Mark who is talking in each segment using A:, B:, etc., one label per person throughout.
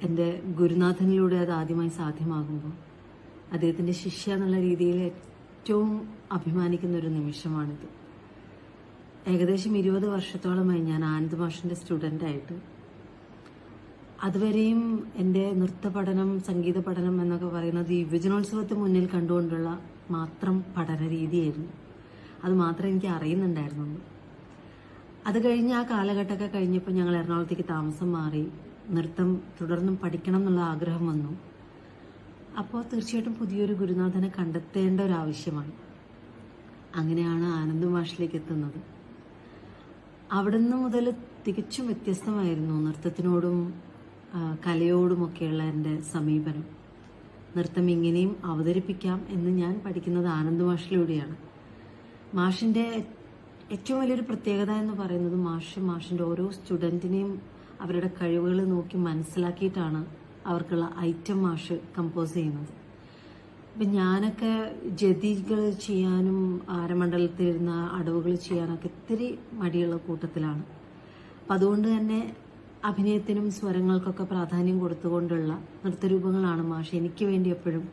A: എൻ്റെ ഗുരുനാഥനിലൂടെ അത് ആദ്യമായി സാധ്യമാകുമ്പോൾ അദ്ദേഹത്തിൻ്റെ ശിഷ്യ എന്നുള്ള രീതിയിൽ ഏറ്റവും അഭിമാനിക്കുന്ന ഒരു നിമിഷമാണിത് ഏകദേശം ഇരുപത് വർഷത്തോളമായി ഞാൻ ആനന്ദ് മാഷിൻ്റെ സ്റ്റുഡൻ്റായിട്ട് അതുവരെയും എൻ്റെ നൃത്ത പഠനം സംഗീത പഠനം എന്നൊക്കെ പറയുന്നത് ഈ യുവജനോത്സവത്തെ മുന്നിൽ കണ്ടുകൊണ്ടുള്ള മാത്രം പഠന രീതിയായിരുന്നു അത് മാത്രമേ എനിക്ക് അറിയുന്നുണ്ടായിരുന്നുള്ളൂ അത് കഴിഞ്ഞ് ആ കാലഘട്ടമൊക്കെ കഴിഞ്ഞപ്പോൾ ഞങ്ങൾ എറണാകുളത്തേക്ക് താമസം മാറി നൃത്തം തുടർന്നും പഠിക്കണം എന്നുള്ള ആഗ്രഹം വന്നു അപ്പോൾ തീർച്ചയായിട്ടും പുതിയൊരു ഗുരുനാഥനെ കണ്ടെത്തേണ്ട ഒരു ആവശ്യമാണ് അങ്ങനെയാണ് ആനന്ദ് മാഷിലേക്ക് എത്തുന്നത് അവിടുന്ന് മുതൽ തികച്ചും വ്യത്യസ്തമായിരുന്നു നൃത്തത്തിനോടും ആ, കലയോടുമൊക്കെയുള്ള എൻ്റെ സമീപനം നൃത്തം ഇങ്ങനെയും അവതരിപ്പിക്കാം എന്ന് ഞാൻ പഠിക്കുന്നത് ആനന്ദ് മാഷിലൂടെയാണ് മാഷിൻ്റെ ഏറ്റവും വലിയൊരു പ്രത്യേകത എന്ന് പറയുന്നത് മാഷ് മാഷിൻ്റെ ഓരോ സ്റ്റുഡൻറ്റിനെയും അവരുടെ കഴിവുകൾ നോക്കി മനസ്സിലാക്കിയിട്ടാണ് അവർക്കുള്ള ഐറ്റം മാഷ് കമ്പോസ് ചെയ്യുന്നത് ഇപ്പം ഞാനൊക്കെ ജതികൾ ചെയ്യാനും ആരമണ്ഡലത്തിൽ ഇരുന്ന അടവുകൾ ചെയ്യാനൊക്കെ ഇത്തിരി മടിയുള്ള കൂട്ടത്തിലാണ് അപ്പം അതുകൊണ്ട് തന്നെ അഭിനയത്തിനും സ്വരങ്ങൾക്കൊക്കെ പ്രാധാന്യം കൊടുത്തുകൊണ്ടുള്ള നൃത്തരൂപങ്ങളാണ് മാഷ് എനിക്ക് വേണ്ടി എപ്പോഴും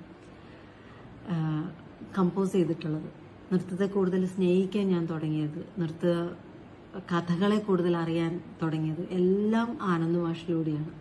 A: കമ്പോസ് ചെയ്തിട്ടുള്ളത് നൃത്തത്തെ കൂടുതൽ സ്നേഹിക്കാൻ ഞാൻ തുടങ്ങിയത് നൃത്ത കഥകളെ കൂടുതൽ അറിയാൻ തുടങ്ങിയത് എല്ലാം ആനന്ദ് മാഷിലൂടെയാണ്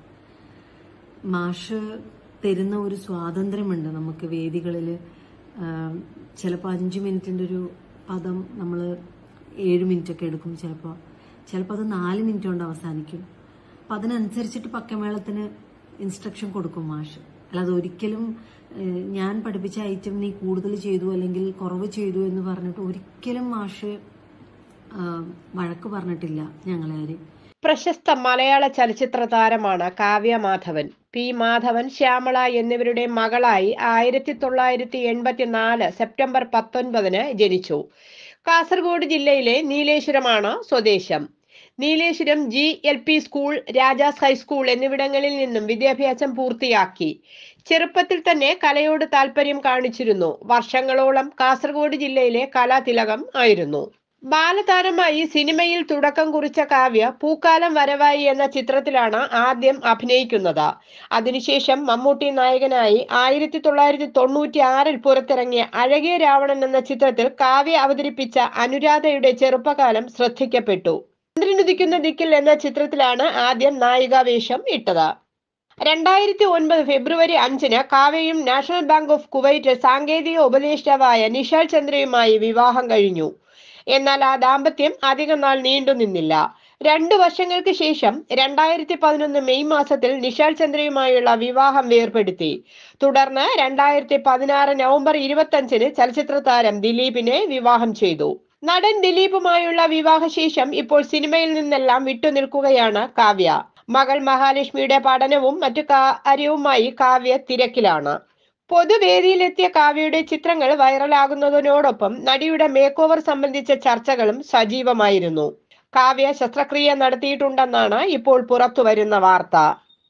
A: മാഷ് തരുന്ന ഒരു സ്വാതന്ത്ര്യമുണ്ട് നമുക്ക് വേദികളിൽ ചിലപ്പോൾ അഞ്ച് മിനിറ്റിൻ്റെ ഒരു പദം നമ്മൾ ഏഴ് മിനിറ്റ് ഒക്കെ എടുക്കും ചിലപ്പോൾ ചിലപ്പോൾ അത് നാല് മിനിറ്റ് കൊണ്ട് അവസാനിക്കും അപ്പം അതിനനുസരിച്ചിട്ട് പക്കമേളത്തിന് ഇൻസ്ട്രക്ഷൻ കൊടുക്കും മാഷ് അല്ലാതെ ഒരിക്കലും ഏഹ്, ഞാൻ പഠിപ്പിച്ച ഐറ്റം നീ കൂടുതൽ ചെയ്തു അല്ലെങ്കിൽ കുറവ് ചെയ്തു എന്ന് പറഞ്ഞിട്ട് ഒരിക്കലും മാഷ് ആ, വഴക്ക് പറഞ്ഞിട്ടില്ല ഞങ്ങളെ ആരെയും
B: പ്രശസ്ത മലയാള ചലച്ചിത്ര താരമാണ് കാവ്യ മാധവൻ പി മാധവൻ ശ്യാമള എന്നിവരുടെ മകളായി ആയിരത്തി തൊള്ളായിരത്തി എൺപത്തിനാല് സെപ്റ്റംബർ പത്തൊൻപതിന് ജനിച്ചു കാസർഗോഡ് ജില്ലയിലെ നീലേശ്വരമാണ് സ്വദേശം Nileshwaram G L P school Rajas high school എന്നിവിടങ്ങളിൽ നിന്നും വിദ്യാഭ്യാസം പൂർത്തിയാക്കി ചെറുപ്പത്തിൽ തന്നെ കലയോട് താല്പര്യം കാണിച്ചിരുന്നു വർഷങ്ങളോളം കാസർഗോഡ് ജില്ലയിലെ കലാതിലകം ആയിരുന്നു ബാലതാരമായി സിനിമയിൽ തുടക്കം കുറിച്ച കാവ്യ പൂക്കാലം വരവായി എന്ന ചിത്രത്തിലാണ് ആദ്യം അഭിനയിക്കുന്നത് അതിനുശേഷം മമ്മൂട്ടി നായകനായി ആയിരത്തി തൊള്ളായിരത്തി തൊണ്ണൂറ്റി ആറിൽ പുറത്തിറങ്ങിയ അഴകിയ രാവണൻ എന്ന ചിത്രത്തിൽ കാവ്യ അവതരിപ്പിച്ച അനുരാധയുടെ ചെറുപ്പകാലം ശ്രദ്ധിക്കപ്പെട്ടു ചന്ദ്രനുദിക്കുന്ന ദിക്കിൽ എന്ന ചിത്രത്തിലാണ് ആദ്യം നായികാവേഷം ഇട്ടത് രണ്ടായിരത്തി ഒൻപത് ഫെബ്രുവരി അഞ്ചിന് കാവ്യയും നാഷണൽ ബാങ്ക് ഓഫ് കുവൈറ്റ് സാങ്കേതിക ഉപദേഷ്ടാവായ നിഷാൽ ചന്ദ്രയുമായി വിവാഹം കഴിഞ്ഞു എന്നാൽ ആ ദാമ്പത്യം അധികം നാൾ നീണ്ടു നിന്നില്ല രണ്ടു വർഷങ്ങൾക്ക് ശേഷം രണ്ടായിരത്തി പതിനൊന്ന് മെയ് മാസത്തിൽ നിഷാൽ ചന്ദ്രയുമായുള്ള വിവാഹം വേർപെടുത്തി തുടർന്ന് രണ്ടായിരത്തി പതിനാറ് നവംബർ ഇരുപത്തഞ്ചിന് ചലച്ചിത്ര താരം ദിലീപിനെ വിവാഹം ചെയ്തു നടൻ ദിലീപുമായുള്ള വിവാഹശേഷം ഇപ്പോൾ സിനിമയിൽ നിന്നെല്ലാം വിട്ടുനിൽക്കുകയാണ് കാവ്യ മകൾ മഹാലക്ഷ്മിയുടെ പഠനവും മറ്റു കാര്യവുമായി കാവ്യ തിരക്കിലാണ് പൊതുവേദിയിലെത്തിയ കാവ്യയുടെ ചിത്രങ്ങൾ വൈറലാകുന്നതിനോടൊപ്പം നടിയുടെ മേക്ക് ഓവർ സംബന്ധിച്ച ചർച്ചകളും സജീവമായിരുന്നു കാവ്യ ശസ്ത്രക്രിയ നടത്തിയിട്ടുണ്ടെന്നാണ് ഇപ്പോൾ പുറത്തുവരുന്ന വാർത്ത